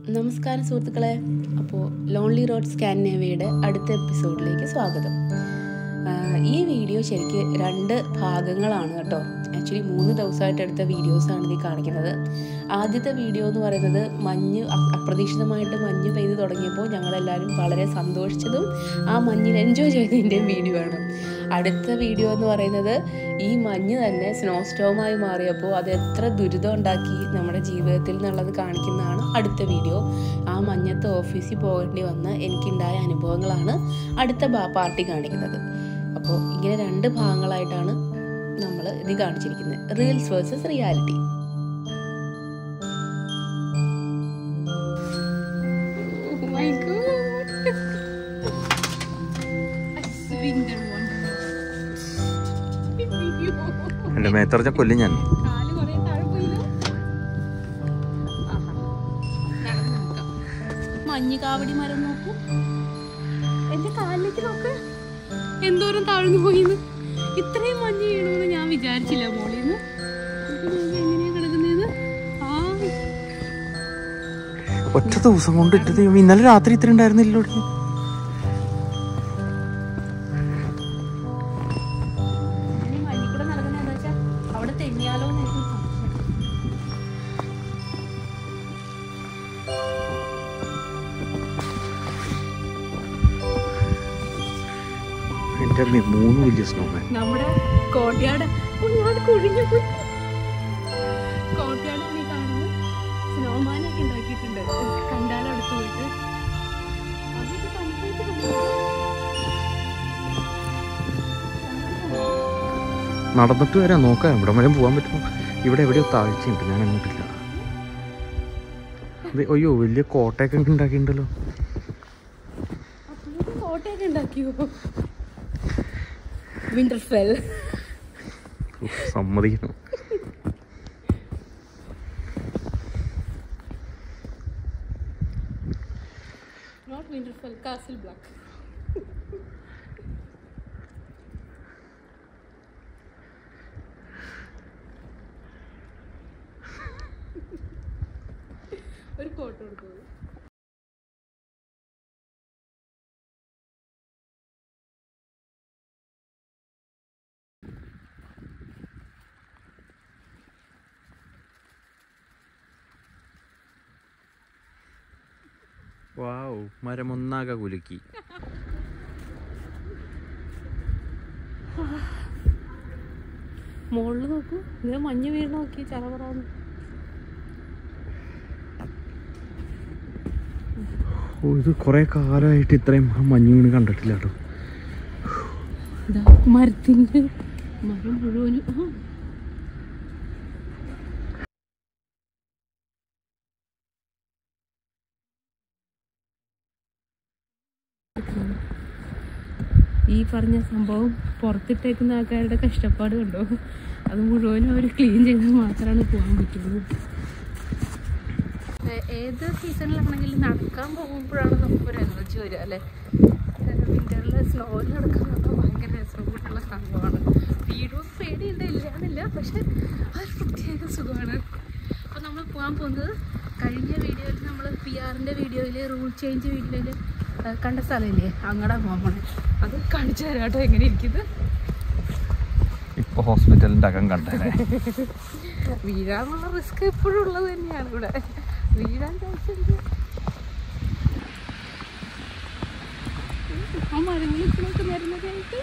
നമസ്കാരം സുഹൃത്തുക്കളെ അപ്പോൾ ലോൺലി റോഡ് സ്കാൻനേവയുടെ അടുത്ത എപ്പിസോഡിലേക്ക് സ്വാഗതം ആഹ് ഈ വീഡിയോ ശരിക്ക് രണ്ട് ഭാഗങ്ങളാണ് കേട്ടോ ആക്ച്വലി മൂന്ന് ദിവസമായിട്ട് എടുത്ത വീഡിയോസാണ് ഇത് കാണിക്കുന്നത് ആദ്യത്തെ വീഡിയോ എന്ന് പറയുന്നത് മഞ്ഞ് അ- അപ്രതീക്ഷിതമായിട്ട് മഞ്ഞ് പെയ്ത് തുടങ്ങിയപ്പോൾ ഞങ്ങളെല്ലാവരും വളരെ സന്തോഷിച്ചതും ആ മഞ്ഞിൽ എൻജോയ് ചെയ്തതിൻ്റെയും വീഡിയോ ആണ് അടുത്ത വീഡിയോ എന്ന് പറയുന്നത് ഈ മഞ്ഞ് തന്നെ സ്നോ സ്റ്റോമായി മാറിയപ്പോൾ അത് എത്ര ദുരിതം ഉണ്ടാക്കി നമ്മുടെ ജീവിതത്തിൽ എന്നുള്ളത് കാണിക്കുന്നതാണ് അടുത്ത വീഡിയോ ആ മഞ്ഞത്ത് ഓഫീസിൽ പോകേണ്ടി വന്ന എനിക്കുണ്ടായ അനുഭവങ്ങളാണ് അടുത്ത ബാ- പാർട്ടി കാണിക്കുന്നത് അപ്പോൾ ഇങ്ങനെ രണ്ട് ഭാഗങ്ങളായിട്ടാണ് നമ്മൾ ഇത് കാണിച്ചിരിക്കുന്നത് റീൽസ് വേഴ്സസ് റിയാലിറ്റി എന്റെ മേത്തറിച്ച കൊല്ലും ഞാൻ മഞ്ഞ് കാവടി മരം നോക്കൂ എന്റെ കാലിലേക്ക് നോക്ക് എന്തോരം താഴ്ന്നു പോയിന്ന് ഇത്രയും മഞ്ഞ് വീണമെന്ന് ഞാൻ വിചാരിച്ചില്ല മോളിന്ന് എങ്ങനെയാ കിടക്കുന്നത് ആ ഒറ്റ ദിവസം കൊണ്ട് ഇട്ട് ദൈവം ഇന്നലെ രാത്രി ഇത്ര ഉണ്ടായിരുന്നില്ലോ ഇവിടെ. ഇനി മഞ്ഞിൽ കൂടെ നടക്കുന്ന എന്താ വെച്ചാ അവിടെ തെന്നിയാലോ എന്ന് എനിക്ക് സംശയം. എന്റെ അമ്മേ, മൂന്ന് വലിയ സ്നോമാൻ നമ്മുടെ കോട്ടയാട് ഒരുപാട് കുഴിഞ്ഞു പോയി കോട്ടയാട് നീ കാണുന്നത് സ്നോമാനൊക്കെ ഉണ്ടാക്കിയിട്ടുണ്ട് കണ്ടാലടുത്ത് പോയിട്ട് അതൊക്കെ തണുപ്പായിട്ട് തോന്നുന്നു. നടന്നിട്ട് വരാം നോക്കാം ഇവിടെ വരെ പോകാൻ പറ്റുമോ ഇവിടെ എവിടെയോ താഴ്ചയുണ്ട് ഞാൻ അങ്ങോട്ടില്ല ഇത് അയ്യോ വലിയ കോട്ടയൊക്കെ ഉണ്ടാക്കിയിട്ടുണ്ടല്ലോ അപ്പോഴേക്കും കോട്ടയൊക്കെ ഉണ്ടാക്കിയോ വിന്റർഫെൽ ഉഫ്, സമ്മതിക്കണം നോട്ട് വിന്റർഫെൽ കാസിൽ ബ്ലാക്ക് ഒരു കോട്ട് കൊടുത്തു വാവ് മരമൊന്നാകെ കുലുക്കി മുകളിൽ നോക്കൂ ഇത് മഞ്ഞ് വീണ് നോക്കി ചറപറാന്ന് ഓ ഇത് കുറെ കാലമായിട്ട് ഇത്രയും മഞ്ഞ് വീണ് കണ്ടിട്ടില്ല കേട്ടോ ഇതാ മരത്തിന്റെ മരം മുഴുവനും ആ ഈ പറഞ്ഞ സംഭവം പുറത്തിട്ടേക്കുന്ന ആൾക്കാരുടെ കഷ്ടപ്പാട് കണ്ടോ അത് മുഴുവനും അവർ ക്ലീൻ ചെയ്താൽ മാത്രമാണ് പോകാൻ പറ്റുള്ളൂ ഏ- ഏത് സീസണിലാണെങ്കിലും നടക്കാൻ പോകുമ്പോഴാണ് നമുക്കൊരു എനർജി വരിക അല്ലേ വിന്ററിൽ സ്നോയിൽ നടക്കാൻ പറഞ്ഞാൽ ഭയങ്കര രസമുള്ള സംഭവമാണ് വീടും പേടിയുണ്ട് ഇല്ല എന്നില്ല പക്ഷെ അതൊരു പ്രത്യേക സുഖമാണ് അപ്പോൾ നമ്മൾ പോകാൻ പോകുന്നത് കഴിഞ്ഞ വീഡിയോയിൽ നമ്മൾ പി ആറിൻ്റെ വീഡിയോയിൽ റൂൾ ചേഞ്ച് വീഡിയോയിൽ കണ്ട സ്ഥലമില്ലേ അങ്ങടെ പോകാൻ പോണേ അത് കാണിച്ചു തരാം കേട്ടോ എങ്ങനെ ഇരിക്കുന്നത് ഇപ്പൊ ഹോസ്പിറ്റലിന്റെ അകം കണ്ടേ വീഴാനുള്ള റിസ്ക് എപ്പോഴും ഉള്ളത് തന്നെയാണ് ഇവിടെ വീഴാൻ ചാൻസ് ഉണ്ട് ആ മരങ്ങൾ ഇപ്പോഴൊക്കെ വരുന്നതായിട്ട്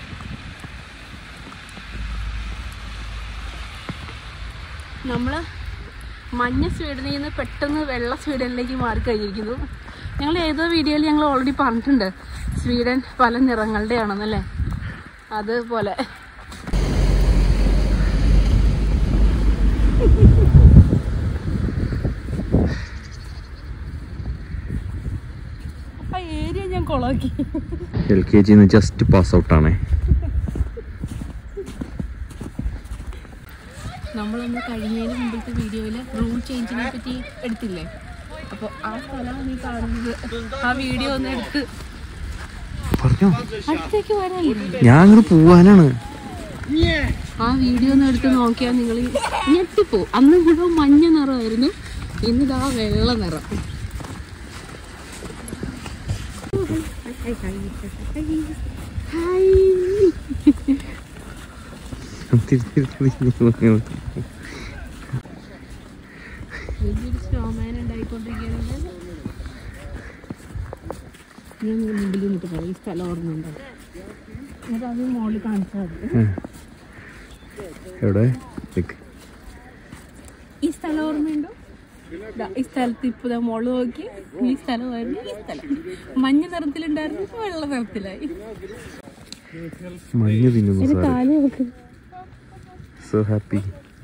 നമ്മള് മഞ്ഞ സ്വീഡനിൽ നിന്ന് പെട്ടെന്ന് വെള്ള സ്വീഡനിലേക്ക് മാറി കഴിഞ്ഞിരിക്കുന്നു ഞങ്ങൾ ഏതോ വീഡിയോയിൽ ഞങ്ങൾ ഓൾറെഡി പറഞ്ഞിട്ടുണ്ട് സ്വീഡൻ പല നിറങ്ങളുടെ ആണെന്നല്ലേ അതുപോലെ ആ ഏരിയ ഞാൻ കൊളാക്കി എൽ കെ ജിന്ന് ജസ്റ്റ് പാസ് ഔട്ടാണേ നമ്മളൊന്ന് കഴിഞ്ഞതിന് മുമ്പത്തെ വീഡിയോയിൽ റൂൾ ചേഞ്ചിനെ പറ്റി എടുത്തില്ലേ അപ്പോൾ ആ സ്ഥലമാണ് ഈ കാണുന്നത് ആ വീഡിയോ ഒന്ന് എടുത്ത് പറഞ്ഞോ അടുത്തേക്ക് വരാനില്ലേ ഞാൻ അങ്ങോട്ട് പോവാനാണ് ആ വീഡിയോ ഒന്ന് എടുത്ത് നോക്കിയാൽ നിങ്ങൾ ഞെട്ടിപ്പോ അന്ന് മുഴുവൻ മഞ്ഞ നിറമായിരുന്നു ഇന്നിതാ വെള്ള നിറം തിരി, തിരി, തിരി, തിരി. വലിയൊരു സ്നോമാൻ ഉണ്ടായിക്കൊണ്ടിരിക്കുകയാണെങ്കിൽ ഞാൻ മുമ്പിൽ നിന്നിട്ട് പറയാം ഈ സ്ഥലം ഓർമ്മയുണ്ടോ എന്നിട്ട് അത് മോളിൽ കാണിച്ചാൽ മതി ആ. എവിടെ നിക്ക്. ഈ സ്ഥലം ഓർമ്മയുണ്ടോ ദാ ഈ സ്ഥലത്ത് ഇപ്പൊ ദാ മോള് നോക്കി ഈ സ്ഥലമായിരുന്നു ഈ സ്ഥലം മഞ്ഞ നിറത്തിലുണ്ടായിരുന്നു ഇപ്പൊ വെള്ള നിറത്തിലായി മഞ്ഞ് തിന്നുന്നു സാറ് കാല് നോക്ക് സോ ഹാപ്പി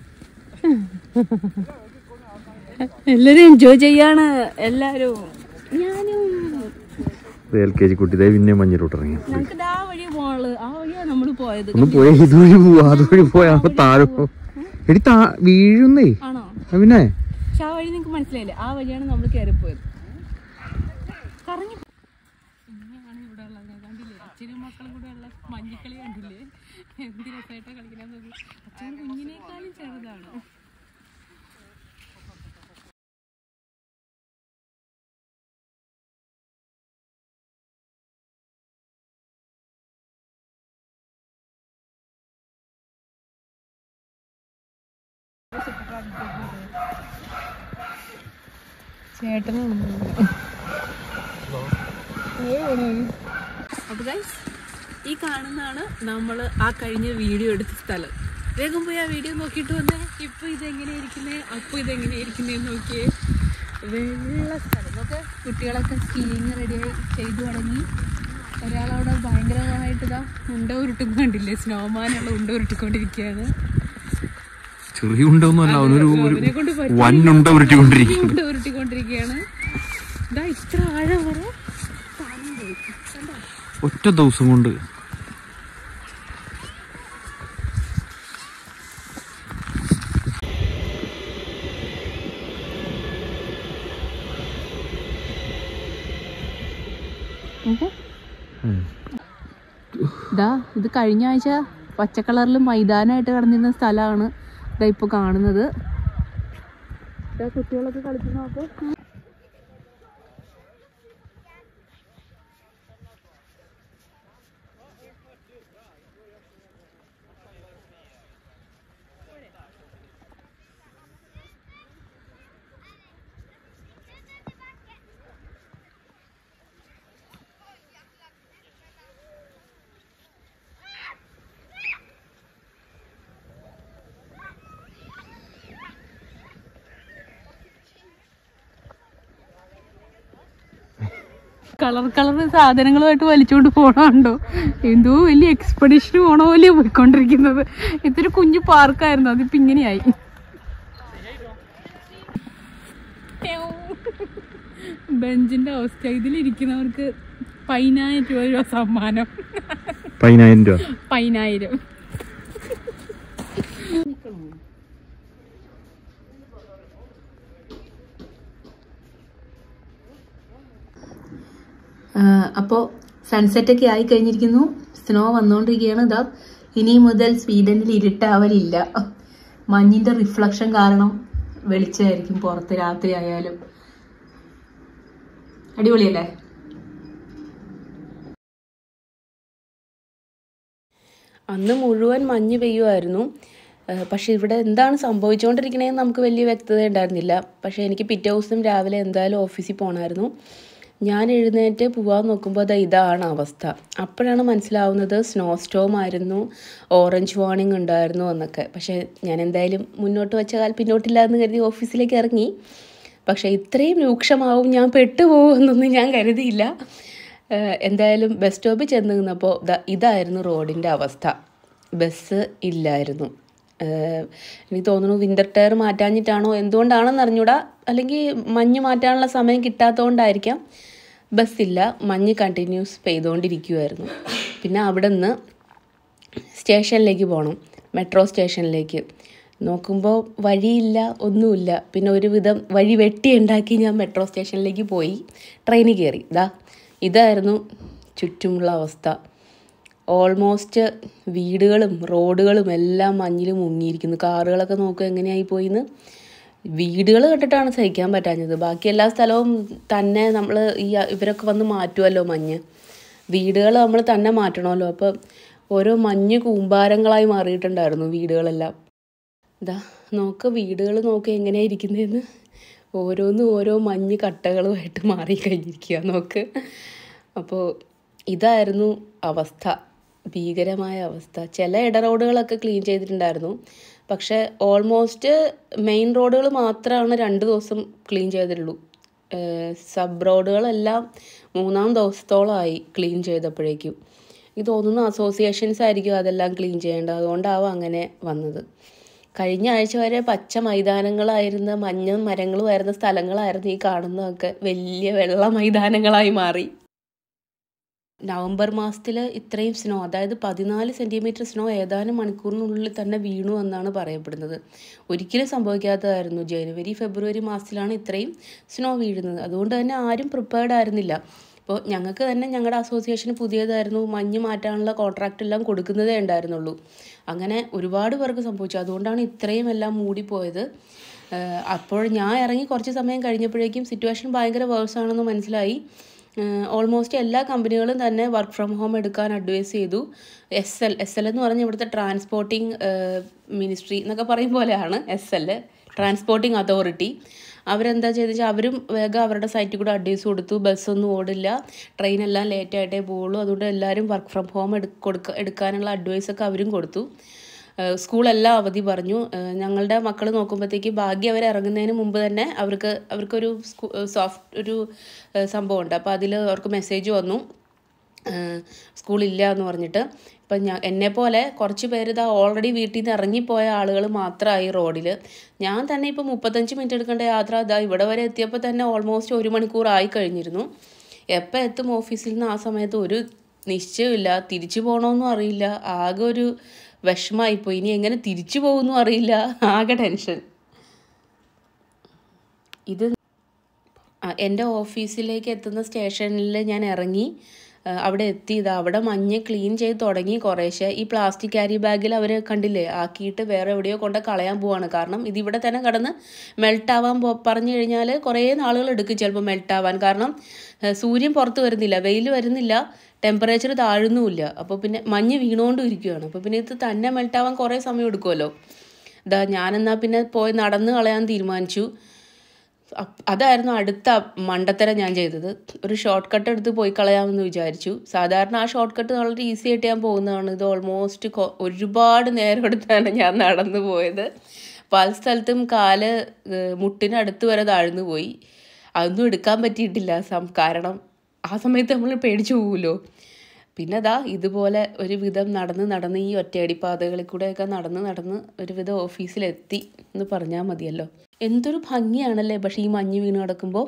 എല്ലാരും എൻജോയ് ചെയ്യാണ് എല്ലാരും ഞാനും എൽ കെ ജി കുട്ടി ദേ പിന്നെ മഞ്ഞിലോട്ട് ഇറങ്ങി ഞങ്ങൾക്ക് ആ വഴി മോള് ആ വഴിയാ നമ്മള് പോയത് ഒന്ന് പോയ ഇതുവഴി പോവാ അതുവഴി പോയാ താഴെ പോ. എടി താ വീഴുന്നേ ആണോ ആ, പിന്നെ പക്ഷെ ആ വഴി നിങ്ങക്ക് മനസ്സിലായില്ലേ ആ വഴിയാണ് നമ്മൾ കയറിപ്പോയത് കറങ്ങി ഇങ്ങനെയാണ് ഇവിടെ ഉള്ളത് കണ്ടില്ലേ അച്ഛനും മക്കളും കൂടെ ഉള്ള മഞ്ഞക്കളി കണ്ടില്ലേ എന്ത് രസമായിട്ടാ കളിക്കാൻ അച്ഛൻ കുഞ്ഞിനേക്കാളും ചെറുതാണ് ചേട്ടനാണ് അപ്പൊ ഗൈസ് ഈ കാണുന്നതാണ് നമ്മൾ ആ കഴിഞ്ഞ വീഡിയോ എടുത്ത സ്ഥലം വേഗം പോയി ആ വീഡിയോ നോക്കിയിട്ട് വന്നേ ഇപ്പൊ ഇതെങ്ങനെ ഇരിക്കുന്നേ അപ്പൊ ഇതെങ്ങനെ ഇരിക്കുന്നേ നോക്കിയേ വെള്ള സ്ഥലം നോക്കെ കുട്ടികളൊക്കെ സ്കീയിങ് റെഡിയായി ചെയ്തു തുടങ്ങി ഒരാളവിടെ ഭയങ്കരമായിട്ട് ഇതാ ഉണ്ട ഉരുട്ടും കണ്ടില്ലേ സ്നോമാനുള്ള ഉണ്ട ഉരുട്ടിക്കൊണ്ടിരിക്കുകയാണ് ചെറിയ ഉണ്ടൊന്നും അല്ല അവനൊരു ഒരു അവനെ കൊണ്ട് പറ്റും വന്നുണ്ട ഉരുട്ടിക്കൊണ്ടിരിക്കും ഉണ്ട ഉരുട്ടിക്കൊണ്ടിരിക്കുകയാണ് ഇതാ ഇത്ര ആഴം വരെ താനും പോയി കണ്ടോ ഒറ്റ ദിവസം കൊണ്ട് ഉം. ഇതാ ഇത് കഴിഞ്ഞ ആഴ്ച പച്ച കളറിൽ മൈതാനമായിട്ട് കിടന്നിരുന്ന സ്ഥലമാണ് ഇതാ ഇപ്പോൾ കാണുന്നത് ഇതാ കുട്ടികളൊക്കെ കളിച്ചു നോക്ക് കളർ കളർ സാധനങ്ങളുമായിട്ട് വലിച്ചുകൊണ്ട് പോണുണ്ടോ എന്തോ വലിയ എക്സ്പെഡിഷന് പോണ പോലെ പോയിക്കൊണ്ടിരിക്കുന്നത് ഇതൊരു കുഞ്ഞു പാർക്കായിരുന്നു അതിപ്പോ ഇങ്ങനെയായി ബെഞ്ചിന്റെ അവസ്ഥ ഇതിലിരിക്കുന്നവർക്ക് പതിനായിരം രൂപ രൂപ സമ്മാനം പതിനായിരം രൂപ പതിനായിരം അപ്പോൾ സൺസെറ്റൊക്കെ ആയി കഴിഞ്ഞിരിക്കുന്നു സ്നോ വന്നുകൊണ്ടിരിക്കുകയാണ് ഇതാ ഇനി മുതൽ സ്വീഡനിൽ ഇരുട്ടാവലില്ല മഞ്ഞിന്റെ റിഫ്ലക്ഷൻ കാരണം വെളിച്ചമായിരിക്കും പുറത്ത് രാത്രി ആയാലും അടിപൊളിയല്ലേ അന്ന് മുഴുവൻ മഞ്ഞ് പെയ്യുമായിരുന്നു ഏഹ് പക്ഷേ ഇവിടെ എന്താണ് സംഭവിച്ചുകൊണ്ടിരിക്കണതെന്ന് നമുക്ക് വലിയ വ്യക്തത ഉണ്ടായിരുന്നില്ല പക്ഷേ എനിക്ക് പിറ്റേ ദിവസം രാവിലെ എന്തായാലും ഓഫീസിൽ പോകണമായിരുന്നു ഞാൻ എഴുന്നേറ്റ് പോകാൻ നോക്കുമ്പോൾ ദാ ഇതാണ് അവസ്ഥ അപ്പോഴാണ് മനസ്സിലാവുന്നത് സ്നോ സ്റ്റോം ആയിരുന്നു ഓറഞ്ച് വാർണിംഗ് ഉണ്ടായിരുന്നു എന്നൊക്കെ പക്ഷേ ഞാൻ എന്തായാലും മുന്നോട്ട് വെച്ച കാൽ പിന്നോട്ടില്ല എന്ന് കരുതി ഓഫീസിലേക്ക് ഇറങ്ങി പക്ഷേ ഇത്രയും രൂക്ഷമാവും ഞാൻ പെട്ടുപോകുമെന്നൊന്നും ഞാൻ കരുതിയില്ല ഏഹ് എന്തായാലും ബസ് സ്റ്റോപ്പിൽ ചെന്ന് നിന്നപ്പോൾ ദാ ഇതായിരുന്നു റോഡിൻ്റെ അവസ്ഥ ബസ് ഇല്ലായിരുന്നു ഏഹ് എനിക്ക് തോന്നുന്നു വിൻ്റർ ടയർ മാറ്റാഞ്ഞിട്ടാണോ എന്തുകൊണ്ടാണെന്ന് അറിഞ്ഞൂടാ അല്ലെങ്കിൽ മഞ്ഞ് മാറ്റാനുള്ള സമയം കിട്ടാത്തതുകൊണ്ടായിരിക്കാം ബസ്സില്ല മഞ്ഞ് കണ്ടിന്യൂസ് പെയ്തുകൊണ്ടിരിക്കുമായിരുന്നു പിന്നെ അവിടെ നിന്ന് സ്റ്റേഷനിലേക്ക് പോകണം മെട്രോ സ്റ്റേഷനിലേക്ക് നോക്കുമ്പോൾ വഴിയില്ല ഒന്നുമില്ല പിന്നെ ഒരുവിധം വഴി വെട്ടി ഉണ്ടാക്കി ഞാൻ മെട്രോ സ്റ്റേഷനിലേക്ക് പോയി ട്രെയിനിൽ കയറി ഇതാ ഇതായിരുന്നു ചുറ്റുമുള്ള അവസ്ഥ ഓൾമോസ്റ്റ് വീടുകളും റോഡുകളും എല്ലാം മഞ്ഞിൽ മുങ്ങിയിരിക്കുന്നു കാറുകളൊക്കെ നോക്കുക എങ്ങനെയായി പോയിന്ന് വീടുകൾ കണ്ടിട്ടാണ് സഹിക്കാൻ പറ്റാഞ്ഞത് ബാക്കി എല്ലാ സ്ഥലവും തന്നെ നമ്മൾ ഈ ഇവരൊക്കെ വന്ന് മാറ്റുമല്ലോ മഞ്ഞ് വീടുകൾ നമ്മൾ തന്നെ മാറ്റണമല്ലോ അപ്പോൾ ഓരോ മഞ്ഞ് കൂമ്പാരങ്ങളായി മാറിയിട്ടുണ്ടായിരുന്നു വീടുകളെല്ലാം ഇതാ നോക്ക് വീടുകൾ നോക്ക് എങ്ങനെയാണ് ഇരിക്കുന്നതെന്ന് ഓരോന്നും ഓരോ മഞ്ഞ് കട്ടകളുമായിട്ട് മാറിക്കഴിഞ്ഞിരിക്കുക നോക്ക് അപ്പോൾ ഇതായിരുന്നു അവസ്ഥ ഭീകരമായ അവസ്ഥ ചില ഇട റോഡുകളൊക്കെ ക്ലീൻ ചെയ്തിട്ടുണ്ടായിരുന്നു പക്ഷേ ഓൾമോസ്റ്റ് മെയിൻ റോഡുകൾ മാത്രമാണ് രണ്ട് ദിവസം ക്ലീൻ ചെയ്തിട്ടുള്ളൂ സബ് റോഡുകളെല്ലാം മൂന്നാം ദിവസത്തോളമായി ക്ലീൻ ചെയ്തപ്പോഴേക്കും എനിക്ക് തോന്നുന്നു അസോസിയേഷൻസ് ആയിരിക്കും അതെല്ലാം ക്ലീൻ ചെയ്യേണ്ടത് അതുകൊണ്ടാവും അങ്ങനെ വന്നത് കഴിഞ്ഞ ആഴ്ച വരെ പച്ച മൈതാനങ്ങളായിരുന്ന മഞ്ഞ മരങ്ങളുമായിരുന്ന സ്ഥലങ്ങളായിരുന്നു ഈ കാണുന്നതൊക്കെ വലിയ വെള്ള മൈതാനങ്ങളായി മാറി നവംബർ മാസത്തിൽ ഇത്രയും സ്നോ അതായത് പതിനാല് സെൻറ്റിമീറ്റർ സ്നോ ഏതാനും മണിക്കൂറിനുള്ളിൽ തന്നെ വീണു എന്നാണ് പറയപ്പെടുന്നത് ഒരിക്കലും സംഭവിക്കാത്തതായിരുന്നു ജനുവരി ഫെബ്രുവരി മാസത്തിലാണ് ഇത്രയും സ്നോ വീഴുന്നത് അതുകൊണ്ട് തന്നെ ആരും പ്രിപ്പയർഡ് ആയിരുന്നില്ല ഇപ്പോൾ ഞങ്ങൾക്ക് തന്നെ ഞങ്ങളുടെ അസോസിയേഷന് പുതിയതായിരുന്നു മഞ്ഞ് മാറ്റാനുള്ള കോൺട്രാക്റ്റ് എല്ലാം കൊടുക്കുന്നതേ ഉണ്ടായിരുന്നുള്ളൂ അങ്ങനെ ഒരുപാട് പേർക്ക് സംഭവിച്ചു അതുകൊണ്ടാണ് ഇത്രയും എല്ലാം മൂടിപ്പോയത് അപ്പോൾ ഞാൻ ഇറങ്ങി കുറച്ച് സമയം കഴിഞ്ഞപ്പോഴേക്കും സിറ്റുവേഷൻ ഭയങ്കര വേഴ്സ് ആണെന്ന് മനസ്സിലായി ഓൾമോസ്റ്റ് എല്ലാ കമ്പനികളും തന്നെ വർക്ക് ഫ്രം ഹോം എടുക്കാൻ അഡ്വൈസ് ചെയ്തു എസ് എൽ എസ് എൽ എന്ന് പറഞ്ഞാൽ ഇവിടുത്തെ ട്രാൻസ്പോർട്ടിംഗ് മിനിസ്ട്രി എന്നൊക്കെ പറയും പോലെയാണ് എസ് എൽ ട്രാൻസ്പോർട്ടിംഗ് അതോറിറ്റി അവരെന്താ ചെയ്തെന്ന് വെച്ചാൽ അവരും വേഗം അവരുടെ സൈറ്റിൽ കൂടെ അഡ്വൈസ് കൊടുത്തു ബസ്സൊന്നും ഓടില്ല ട്രെയിനെല്ലാം ലേറ്റ് ആയിട്ടേ പോവുള്ളൂ അതുകൊണ്ട് എല്ലാവരും വർക്ക് ഫ്രം ഹോം എടു കൊടുക്ക എടുക്കാനുള്ള അഡ്വൈസൊക്കെ അവരും കൊടുത്തു സ്കൂളെല്ലാം അവധി പറഞ്ഞു ഞങ്ങളുടെ മക്കൾ നോക്കുമ്പോഴത്തേക്ക് ഭാഗ്യം അവർ ഇറങ്ങുന്നതിന് മുമ്പ് തന്നെ അവർക്ക് അവർക്കൊരു സ്കൂ സോഫ്റ്റ് ഒരു സംഭവമുണ്ട് അപ്പോൾ അതിൽ അവർക്ക് മെസ്സേജ് വന്നു സ്കൂളില്ല എന്ന് പറഞ്ഞിട്ട് ഇപ്പം ഞാൻ എന്നെപ്പോലെ കുറച്ച് പേര് ഇതാ ഓൾറെഡി വീട്ടിൽ നിന്ന് ഇറങ്ങിപ്പോയ ആളുകൾ മാത്രമായി റോഡിൽ ഞാൻ തന്നെ ഇപ്പോൾ മുപ്പത്തഞ്ച് മിനിറ്റ് എടുക്കേണ്ട യാത്ര ഇതാ ഇവിടെ വരെ എത്തിയപ്പോൾ തന്നെ ഓൾമോസ്റ്റ് ഒരു മണിക്കൂർ ആയി കഴിഞ്ഞിരുന്നു എപ്പോൾ എത്തും ഓഫീസിൽ നിന്ന് ആ സമയത്ത് ഒരു നിശ്ചയമില്ല തിരിച്ചു പോകണമെന്നും അറിയില്ല ആകെ ഒരു വിഷമായിപ്പോയി ഇനി എങ്ങനെ തിരിച്ചു പോകുന്നു അറിയില്ല ആകെ ടെൻഷൻ ഇത് എൻ്റെ ഓഫീസിലേക്ക് എത്തുന്ന സ്റ്റേഷനിൽ ഞാൻ ഇറങ്ങി അവിടെ എത്തിയത് അവിടെ മഞ്ഞ് ക്ലീൻ ചെയ്ത് തുടങ്ങി കുറേശ്ശെ ഈ പ്ലാസ്റ്റിക് ക്യാരി ബാഗിൽ അവർ കണ്ടില്ലേ ആക്കിയിട്ട് വേറെ എവിടെയോ കൊണ്ട് കളയാൻ പോവാണ് കാരണം ഇതിവിടെ തന്നെ കടന്ന് മെൽട്ടാവാൻ പറഞ്ഞു കഴിഞ്ഞാൽ കുറേ നാളുകൾ എടുക്കും ചിലപ്പോൾ മെൽട്ടാവാൻ കാരണം സൂര്യൻ പുറത്ത് വരുന്നില്ല വെയിൽ വരുന്നില്ല ടെമ്പറേച്ചർ താഴുന്നുമില്ല അപ്പോൾ പിന്നെ മഞ്ഞ് വീണുകൊണ്ടും ഇരിക്കുകയാണ് അപ്പോൾ പിന്നെ ഇത് തന്നെ മെൽട്ടാവാൻ കുറേ സമയം എടുക്കുമല്ലോ ഇതാ ഞാനെന്നാൽ പിന്നെ പോയി നടന്ന് കളയാൻ തീരുമാനിച്ചു അതായിരുന്നു അടുത്ത മണ്ടത്തരം ഞാൻ ചെയ്തത് ഒരു ഷോർട്ട് കട്ട് എടുത്ത് പോയി കളയാമെന്ന് വിചാരിച്ചു സാധാരണ ആ ഷോർട്ട് കട്ട് വളരെ ഈസി ആയിട്ട് ഞാൻ പോകുന്നതാണ് ഇത് ഓൾമോസ്റ്റ് ഒരുപാട് നേരം എടുത്താണ് ഞാൻ നടന്നു പോയത് പല സ്ഥലത്തും കാല് മുട്ടിനടുത്ത് വരെ താഴ്ന്നു പോയി അതൊന്നും എടുക്കാൻ പറ്റിയിട്ടില്ല സം കാരണം ആ സമയത്ത് നമ്മൾ പേടിച്ചു പോകുമല്ലോ പിന്നെ അതാ ഇതുപോലെ ഒരു വിധം നടന്ന് നടന്ന് ഈ ഒറ്റയടി പാതകളിൽ കൂടെയൊക്കെ നടന്ന് നടന്ന് ഒരുവിധം ഓഫീസിലെത്തി എന്ന് പറഞ്ഞാൽ മതിയല്ലോ എന്തൊരു ഭംഗിയാണല്ലേ പക്ഷേ ഈ മഞ്ഞ് വീണ് കിടക്കുമ്പോൾ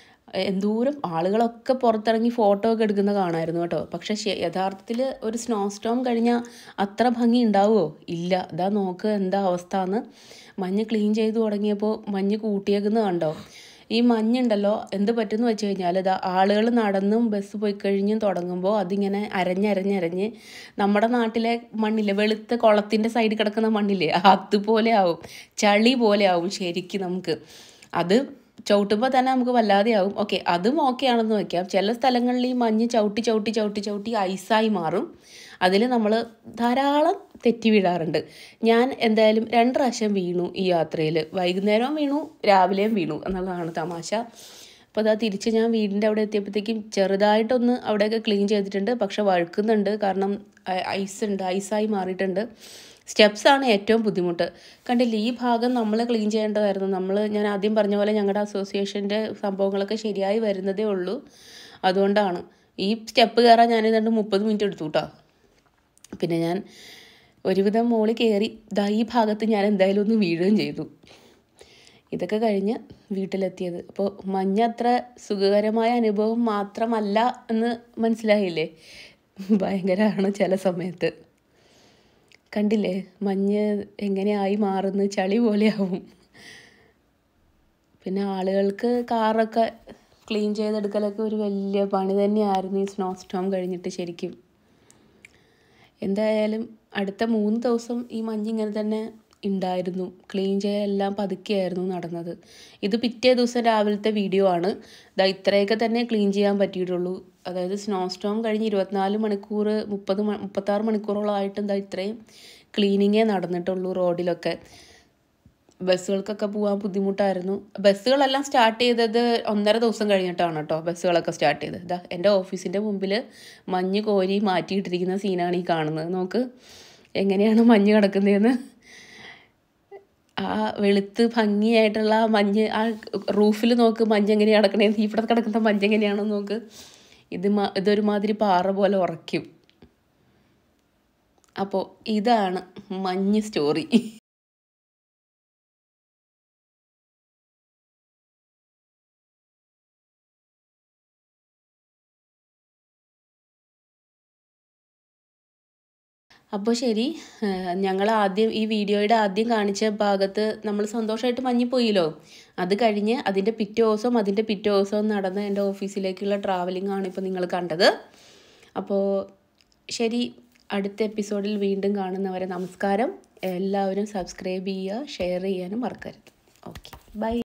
എന്തോരം ആളുകളൊക്കെ പുറത്തിറങ്ങി ഫോട്ടോ ഒക്കെ എടുക്കുന്ന കാണാമായിരുന്നു കേട്ടോ പക്ഷെ യഥാർത്ഥത്തിൽ ഒരു സ്നോ സ്റ്റോം കഴിഞ്ഞാൽ അത്ര ഭംഗി ഉണ്ടാവുമോ ഇല്ല ഇതാ നോക്ക് എന്താ അവസ്ഥ എന്ന് മഞ്ഞ് ക്ലീൻ ചെയ്ത് തുടങ്ങിയപ്പോൾ മഞ്ഞ് കൂട്ടിയേക്കുന്നത് കണ്ടോ ഈ മഞ്ഞുണ്ടല്ലോ എന്ത് പറ്റുമെന്ന് വെച്ച് കഴിഞ്ഞാൽ ഇതാ ആളുകൾ നടന്നും ബസ് പോയി കഴിഞ്ഞും തുടങ്ങുമ്പോൾ അതിങ്ങനെ അരഞ്ഞരഞ്ഞരഞ്ഞ് നമ്മുടെ നാട്ടിലെ മണ്ണില്ലേ വെളുത്ത കുളത്തിൻ്റെ സൈഡിൽ കിടക്കുന്ന മണ്ണില്ലേ അതുപോലെ ആവും ചളി പോലെ ആവും ശരിക്കും നമുക്ക് അത് ചവിട്ടുമ്പോൾ തന്നെ നമുക്ക് വല്ലാതെയാവും ഓക്കെ അതും ഓക്കെ ആണെന്ന് വെക്കാം ചില സ്ഥലങ്ങളിൽ ഈ മഞ്ഞ് ചവിട്ടി ചവിട്ടി ചവിട്ടി ചവിട്ടി ഐസായി മാറും അതിൽ നമ്മൾ ധാരാളം തെറ്റി വീഴാറുണ്ട് ഞാൻ എന്തായാലും രണ്ട് പ്രാവശ്യം വീണു ഈ യാത്രയിൽ വൈകുന്നേരവും വീണു രാവിലെയും വീണു എന്നുള്ളതാണ് തമാശ അപ്പോൾ അതാ തിരിച്ച് ഞാൻ വീടിൻ്റെ അവിടെ എത്തിയപ്പോഴത്തേക്കും ചെറുതായിട്ടൊന്ന് അവിടെയൊക്കെ ക്ലീൻ ചെയ്തിട്ടുണ്ട് പക്ഷെ വഴുക്കുന്നുണ്ട് കാരണം ഐസ് ഉണ്ട് ഐസായി മാറിയിട്ടുണ്ട് സ്റ്റെപ്സ് ആണ് ഏറ്റവും ബുദ്ധിമുട്ട് കണ്ടില്ലേ ഈ ഭാഗം നമ്മൾ ക്ലീൻ ചെയ്യേണ്ടതായിരുന്നു നമ്മൾ ഞാൻ ആദ്യം പറഞ്ഞ പോലെ ഞങ്ങളുടെ അസോസിയേഷൻ്റെ സംഭവങ്ങളൊക്കെ ശരിയായി വരുന്നതേ ഉള്ളൂ അതുകൊണ്ടാണ് ഈ സ്റ്റെപ്പ് കയറാൻ ഞാൻ ഏതാണ്ട് മുപ്പത് മിനിറ്റ് എടുത്തു കേട്ടോ പിന്നെ ഞാൻ ഒരുവിധം മോളിൽ കയറി ദാ ഈ ഭാഗത്ത് ഞാൻ എന്തായാലും ഒന്ന് വീഴുകയും ചെയ്തു ഇതൊക്കെ കഴിഞ്ഞ് വീട്ടിലെത്തിയത് അപ്പോൾ മഞ്ഞ അത്ര സുഖകരമായ അനുഭവം മാത്രമല്ല എന്ന് മനസ്സിലായില്ലേ ഭയങ്കരമാണ് ചില സമയത്ത് കണ്ടില്ലേ മഞ്ഞ് എങ്ങനെയായി മാറുന്നു ചളി പോലെയാവും പിന്നെ ആളുകൾക്ക് കാറൊക്കെ ക്ലീൻ ചെയ്തെടുക്കലൊക്കെ ഒരു വലിയ പണി തന്നെയായിരുന്നു ഈ സ്നോ സ്റ്റോം കഴിഞ്ഞിട്ട് ശരിക്കും എന്തായാലും അടുത്ത മൂന്ന് ദിവസം ഈ മഞ്ഞ് ഇങ്ങനെ തന്നെ ഉണ്ടായിരുന്നു ക്ലീൻ ചെയ്യലെല്ലാം പതുക്കെയായിരുന്നു നടന്നത് ഇത് പിറ്റേ ദിവസം രാവിലത്തെ വീഡിയോ ആണ് ഇതാ ഇത്രയൊക്കെ തന്നെ ക്ലീൻ ചെയ്യാൻ പറ്റിയിട്ടുള്ളൂ അതായത് സ്നോ സ്റ്റോം കഴിഞ്ഞ് ഇരുപത്തിനാല് മണിക്കൂർ മുപ്പത് മ മുപ്പത്താറ് മണിക്കൂറോളമായിട്ട് എന്താ ഇത്രയും ക്ലീനിങ്ങേ നടന്നിട്ടുള്ളൂ റോഡിലൊക്കെ ബസ്സുകൾക്കൊക്കെ പോകാൻ ബുദ്ധിമുട്ടായിരുന്നു ബസ്സുകളെല്ലാം സ്റ്റാർട്ട് ചെയ്തത് ഒന്നര ദിവസം കഴിഞ്ഞിട്ടാണ് കേട്ടോ ബസ്സുകളൊക്കെ സ്റ്റാർട്ട് ചെയ്തത് ഇതാ എൻ്റെ ഓഫീസിൻ്റെ മുമ്പിൽ മഞ്ഞ് കോരി മാറ്റിയിട്ടിരിക്കുന്ന സീനാണ് ഈ കാണുന്നത് നോക്ക് എങ്ങനെയാണ് മഞ്ഞ് കിടക്കുന്നതെന്ന് ആ വെളുത്ത് ഭംഗിയായിട്ടുള്ള ആ മഞ്ഞ് ആ റൂഫിൽ നോക്ക് മഞ്ഞ് എങ്ങനെയാണ് കിടക്കണേന്ന് ഇവിടെ കിടക്കുന്ന മഞ്ഞ് എങ്ങനെയാണെന്ന് നോക്ക് ഇത് മ ഇതൊരുമാതിരി പാറ പോലെ ഉറയ്ക്കും അപ്പോൾ ഇതാണ് മഞ്ഞ് സ്റ്റോറി അപ്പോൾ ശരി ഞങ്ങൾ ആദ്യം ഈ വീഡിയോയുടെ ആദ്യം കാണിച്ച ഭാഗത്ത് നമ്മൾ സന്തോഷമായിട്ട് മഞ്ഞിപ്പോയില്ലോ അത് കഴിഞ്ഞ് അതിൻ്റെ പിറ്റേ ദിവസവും അതിൻ്റെ പിറ്റേ ദിവസവും നടന്ന എൻ്റെ ഓഫീസിലേക്കുള്ള ട്രാവലിംഗ് ആണ് ഇപ്പോൾ നിങ്ങൾ കണ്ടത് അപ്പോൾ ശരി അടുത്ത എപ്പിസോഡിൽ വീണ്ടും കാണുന്നവരെ നമസ്കാരം എല്ലാവരും സബ്സ്ക്രൈബ് ചെയ്യുക ഷെയർ ചെയ്യാനും മറക്കരുത് ഓക്കെ ബൈ